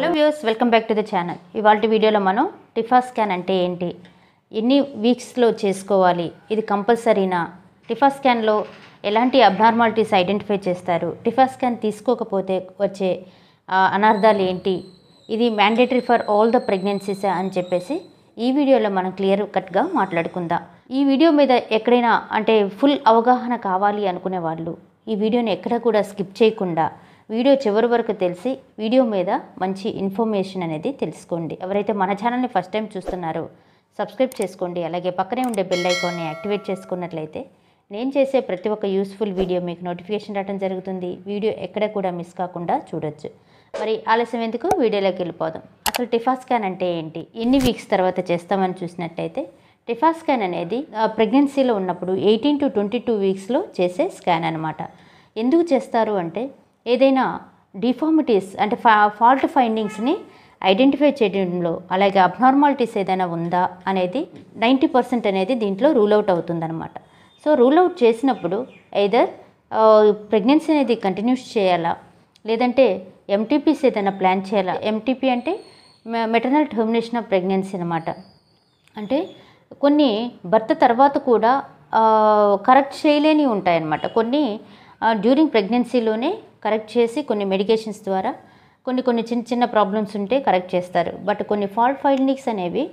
hello views welcome back to the channel ఇవాళ వీడియోలో మనం టిఫా స్కాన్ అంటే ఏంటి ఎన్ని వీక్స్లో చేసుకోవాలి ఇది కంపల్సరీనా టిఫా స్కాన్లో ఎలాంటి అబ్నార్మాలిటీస్ ఐడెంటిఫై చేస్తారు టిఫా స్కాన్ తీసుకోకపోతే వచ్చే ఆ, అనర్థాలు ఏంటి ఇది mandatory for all the pregnancies అని చెప్పేసి ఈ వీడియోలో మనం క్లియర్ కట్గా మాట్లాడుకుందాం ఈ వీడియో మీద ఎక్కడైనా అంటే ఫుల్ అవగాహన కావాలి అనుకునే వాళ్ళు ఈ వీడియోని ఎక్కడ కూడా స్కిప్ చేయకుండా వీడియో చివరి వరకు తెలిసి వీడియో మీద మంచి ఇన్ఫర్మేషన్ అనేది తెలుసుకోండి ఎవరైతే మన ఛానల్ని ఫస్ట్ టైం చూస్తున్నారో సబ్స్క్రైబ్ చేసుకోండి అలాగే పక్కనే ఉండే బెల్ ఐకాన్ని యాక్టివేట్ చేసుకున్నట్లయితే నేను చేసే ప్రతి ఒక్క యూస్ఫుల్ వీడియో మీకు నోటిఫికేషన్ రావడం జరుగుతుంది వీడియో ఎక్కడ కూడా మిస్ కాకుండా చూడొచ్చు మరి ఆలస్యం ఎందుకు వీడియోలోకి వెళ్ళిపోదాం అసలు టిఫా స్కాన్ అంటే ఏంటి ఎన్ని వీక్స్ తర్వాత చేస్తామని చూసినట్టయితే టిఫా స్కాన్ అనేది ప్రెగ్నెన్సీలో ఉన్నప్పుడు ఎయిటీన్ టు ట్వంటీ టూ వీక్స్లో చేసే స్కాన్ అనమాట ఎందుకు చేస్తారు అంటే ఏదైనా డిఫార్మిటీస్ అంటే ఫా ఫాల్ట్ ఫైండింగ్స్ని ఐడెంటిఫై చేయడంలో అలాగే అబ్నార్మాలిటీస్ ఏదైనా ఉందా అనేది నైంటీ పర్సెంట్ అనేది దీంట్లో రూల్ అవుట్ అవుతుందన్నమాట సో రూల్ అవుట్ చేసినప్పుడు ఐదర్ ప్రెగ్నెన్సీ అనేది కంటిన్యూస్ చేయాలా లేదంటే ఎంటీపీస్ ఏదైనా ప్లాన్ చేయాలా ఎంటీపీ అంటే మెటర్నల్ టర్మినేషన్ ఆఫ్ ప్రెగ్నెన్సీ అనమాట అంటే కొన్ని భర్త తర్వాత కూడా కరెక్ట్ చేయలేని ఉంటాయన్నమాట కొన్ని డ్యూరింగ్ ప్రెగ్నెన్సీలోనే కరెక్ట్ చేసి కొన్ని మెడికేషన్స్ ద్వారా కొన్ని కొన్ని చిన్న చిన్న ప్రాబ్లమ్స్ ఉంటే కరెక్ట్ చేస్తారు బట్ కొన్ని ఫాల్ట్ ఫైండింగ్స్ అనేవి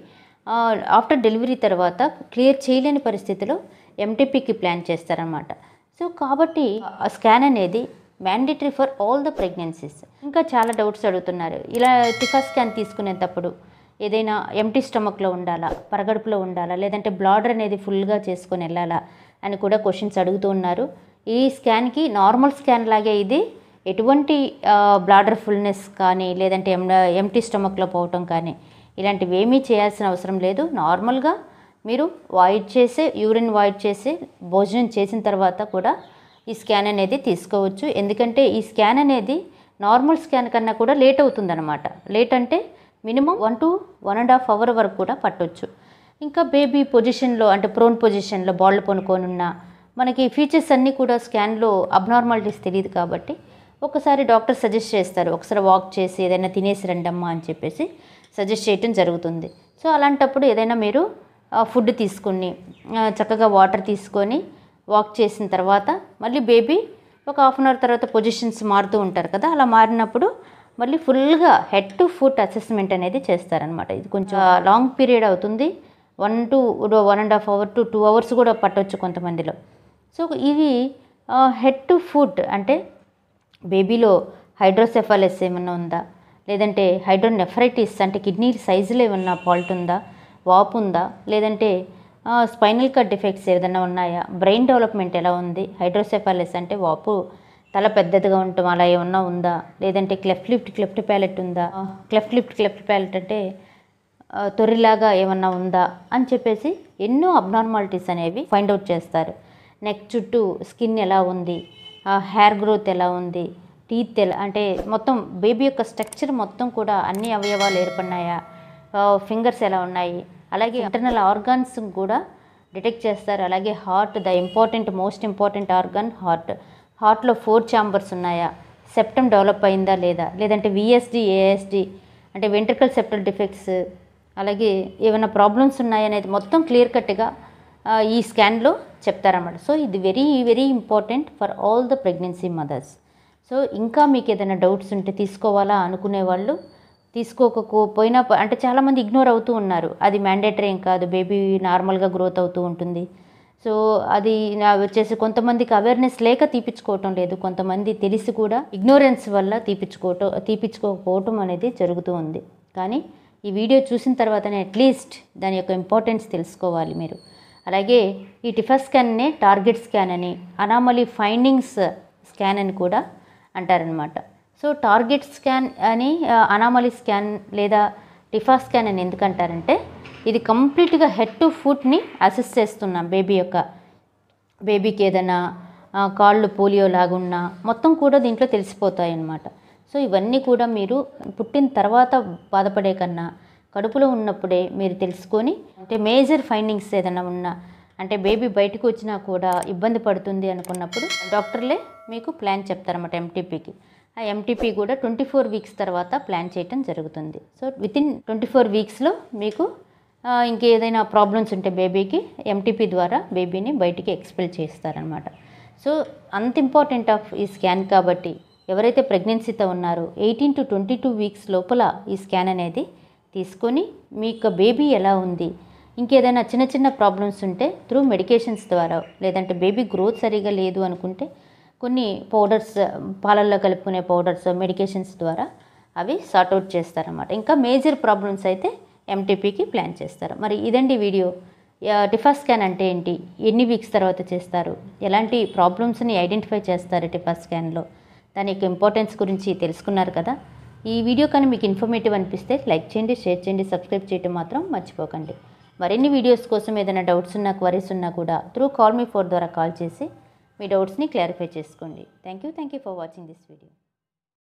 ఆఫ్టర్ డెలివరీ తర్వాత క్లియర్ చేయలేని పరిస్థితిలో ఎంటీపీకి ప్లాన్ చేస్తారనమాట సో కాబట్టి ఆ స్కాన్ అనేది mandatory for all the pregnancies ఇంకా చాలా డౌట్స్ అడుగుతున్నారు ఇలా టిఫా స్కాన్ తీసుకునేటప్పుడు ఏదైనా ఎంటీ స్టమక్లో ఉండాలా పరగడుపులో ఉండాలా లేదంటే బ్లాడర్ అనేది ఫుల్గా చేసుకొని వెళ్ళాలా అని కూడా క్వశ్చన్స్ అడుగుతూ ఉన్నారు ఈ స్కాన్కి నార్మల్ స్కాన్ లాగే ఇది ఎటువంటి బ్లాడర్ ఫుల్నెస్ కానీ లేదంటే ఎం ఎంటీ స్టమక్లో పోవటం కానీ ఇలాంటివి ఏమీ చేయాల్సిన అవసరం లేదు నార్మల్గా మీరు వాయిడ్ చేసి యూరిన్ వాయిడ్ చేసి భోజనం చేసిన తర్వాత కూడా ఈ స్కాన్ అనేది తీసుకోవచ్చు ఎందుకంటే ఈ స్కాన్ అనేది నార్మల్ స్కాన్ కన్నా కూడా లేట్ అవుతుందన్నమాట లేట్ అంటే minimum one to one and half hour వరకు కూడా పట్టొచ్చు ఇంకా బేబీ పొజిషన్లో అంటే ప్రోన్ పొజిషన్లో బాళ్ళు పొనుకొని ఉన్నా మనకి ఫీచర్స్ అన్నీ కూడా స్కాన్లో అబ్నార్మాలిటీస్ తెలియదు కాబట్టి ఒకసారి డాక్టర్ సజెస్ట్ చేస్తారు ఒకసారి వాక్ చేసి ఏదైనా తినేసి రండమ్మా అని చెప్పేసి సజెస్ట్ చేయటం జరుగుతుంది సో అలాంటప్పుడు ఏదైనా మీరు ఫుడ్ తీసుకుని ఆ, చక్కగా వాటర్ తీసుకొని వాక్ చేసిన తర్వాత మళ్ళీ బేబీ ఒక హాఫ్ అన్ అవర్ తర్వాత పొజిషన్స్ మారుతూ ఉంటారు కదా అలా మారినప్పుడు మళ్ళీ ఫుల్గా హెడ్ టు ఫుట్ అసెస్మెంట్ అనేది చేస్తారనమాట ఇది కొంచెం లాంగ్ పీరియడ్ అవుతుంది one to one and half hour to two hours కూడా పట్టవచ్చు కొంతమందిలో సో ఇవి హెడ్ టు ఫుట్ అంటే బేబీలో హైడ్రోసెఫాలస్ ఏమన్నా ఉందా లేదంటే హైడ్రోనెఫ్రైటిస్ అంటే కిడ్నీ సైజులో ఏమన్నా ఫాల్ట్ ఉందా వాపు ఉందా లేదంటే స్పైనల్ కట్ డిఫెక్ట్స్ ఏదైనా ఉన్నాయా బ్రెయిన్ డెవలప్మెంట్ ఎలా ఉంది హైడ్రోసెఫాలస్ అంటే వాపు తల పెద్దదిగా ఉండటం అలా ఏమన్నా ఉందా లేదంటే క్లెఫ్ట్ లిఫ్ట్ క్లెఫ్ట్ ప్యాలెట్ ఉందా క్లెఫ్ట్ లిఫ్ట్ క్లెఫ్ట్ ప్యాలెట్ అంటే ఆ, తొర్రిలాగా ఏమన్నా ఉందా అని చెప్పేసి ఎన్నో అబ్నార్మాలిటీస్ అనేవి ఫైండ్ అవుట్ చేస్తారు నెక్ చుట్టూ స్కిన్ ఎలా ఉంది హెయిర్ గ్రోత్ ఎలా ఉంది టీత్ ఎలా అంటే మొత్తం బేబీ యొక్క స్ట్రక్చర్ మొత్తం కూడా అన్ని అవయవాలు ఏర్పడినాయా ఫింగర్స్ ఎలా ఉన్నాయి అలాగే ఇంటర్నల్ ఆర్గాన్స్ కూడా డిటెక్ట్ చేస్తారు అలాగే heart the important most important organ heart హార్ట్లో ఫోర్ ఛాంబర్స్ ఉన్నాయా సెప్టమ్ డెవలప్ అయిందా లేదా లేదంటే విఎస్డి ఏఎస్డి అంటే వెంట్రికల్ సెప్టల్ డిఫెక్ట్స్ అలాగే ఏమైనా ప్రాబ్లమ్స్ ఉన్నాయనేది మొత్తం క్లియర్ కట్గా ఈ స్కాన్లో చెప్తారన్నమాట సో ఇది very very important for all the pregnancy mothers so ఇంకా మీకు ఏదైనా డౌట్స్ ఉంటే తీసుకోవాలా అనుకునే వాళ్ళు తీసుకోకపోయినా ప- అంటే చాలామంది ఇగ్నోర్ అవుతూ ఉన్నారు అది మ్యాండేటరీ ఏం కాదు బేబీ నార్మల్గా గ్రోత్ అవుతూ ఉంటుంది సో అది నా వచ్చేసి కొంతమందికి అవేర్నెస్ లేక తీపించుకోవటం లేదు కొంతమంది తెలిసి కూడా ఇగ్నోరెన్స్ వల్ల తీపించుకోవటం తీపించుకోకపోవటం అనేది జరుగుతూ ఉంది కానీ ఈ వీడియో చూసిన తర్వాతనే అట్లీస్ట్ దాని యొక్క ఇంపార్టెన్స్ తెలుసుకోవాలి మీరు అలాగే ఈ టిఫా స్కాన్నే టార్గెట్ స్కాన్ అని అనామలీ ఫైండింగ్స్ స్కాన్ అని కూడా అంటారనమాట సో టార్గెట్ స్కాన్ అని అనామలీ స్కాన్ లేదా టిఫా స్కాన్ అని ఎందుకు అంటారంటే ఇది కంప్లీట్గా హెడ్ టు ఫుట్ని అసెస్ చేస్తున్నాం బేబీ యొక్క బేబీకి ఏదైనా ఆ, కాళ్ళు పోలియో లాగున్నా మొత్తం కూడా దీంట్లో తెలిసిపోతాయి అన్నమాట సో ఇవన్నీ కూడా మీరు పుట్టిన తర్వాత బాధపడే కన్నా కడుపులో ఉన్నప్పుడే మీరు తెలుసుకొని అంటే మేజర్ ఫైండింగ్స్ ఏదైనా ఉన్నా అంటే బేబీ బయటకు వచ్చినా కూడా ఇబ్బంది పడుతుంది అనుకున్నప్పుడు డాక్టర్లే మీకు ప్లాన్ చెప్తారన్నమాట ఎంటీపీకి ఆ ఎంటీపీ కూడా ట్వంటీ ఫోర్ వీక్స్ తర్వాత ప్లాన్ చేయటం జరుగుతుంది సో వితిన్ ట్వంటీ ఫోర్ వీక్స్లో మీకు ఆ, ఇంకేదైనా ప్రాబ్లమ్స్ ఉంటే బేబీకి ఎంటీపీ ద్వారా బేబీని బయటికి ఎక్స్పెల్ చేస్తారనమాట సో అంత ఇంపార్టెంట్ ఆఫ్ ఈ స్కాన్ కాబట్టి ఎవరైతే ప్రెగ్నెన్సీతో ఉన్నారో eighteen to twenty two weeks లోపల ఈ స్కాన్ అనేది తీసుకొని మీ యొక్క బేబీ ఎలా ఉంది ఇంకేదైనా చిన్న చిన్న ప్రాబ్లమ్స్ ఉంటే త్రూ మెడికేషన్స్ ద్వారా లేదంటే బేబీ గ్రోత్ సరిగా లేదు అనుకుంటే కొన్ని పౌడర్స్ పాలల్లో కలుపుకునే పౌడర్స్ మెడికేషన్స్ ద్వారా అవి సార్ట్అవుట్ చేస్తారన్నమాట ఇంకా మేజర్ ప్రాబ్లమ్స్ అయితే ఎంటీపీకి ప్లాన్ చేస్తారు మరి ఇదండి వీడియో టిఫా స్కాన్ అంటే ఏంటి ఎన్ని వీక్స్ తర్వాత చేస్తారు ఎలాంటి ప్రాబ్లమ్స్ని ఐడెంటిఫై చేస్తారు టిఫా స్కాన్లో దాని యొక్క ఇంపార్టెన్స్ గురించి తెలుసుకున్నారు కదా ఈ వీడియో కానీ మీకు ఇన్ఫర్మేటివ్ అనిపిస్తే లైక్ చేయండి షేర్ చేయండి సబ్స్క్రైబ్ చేయడం మాత్రం మర్చిపోకండి మరిన్ని వీడియోస్ కోసం ఏదైనా డౌట్స్ ఉన్నా క్వరీస్ ఉన్నా కూడా త్రూ కాల్ మీ ఫోర్ ద్వారా కాల్ చేసి మీ డౌట్స్ని క్లారిఫై చేసుకోండి thank you thank you for watching this video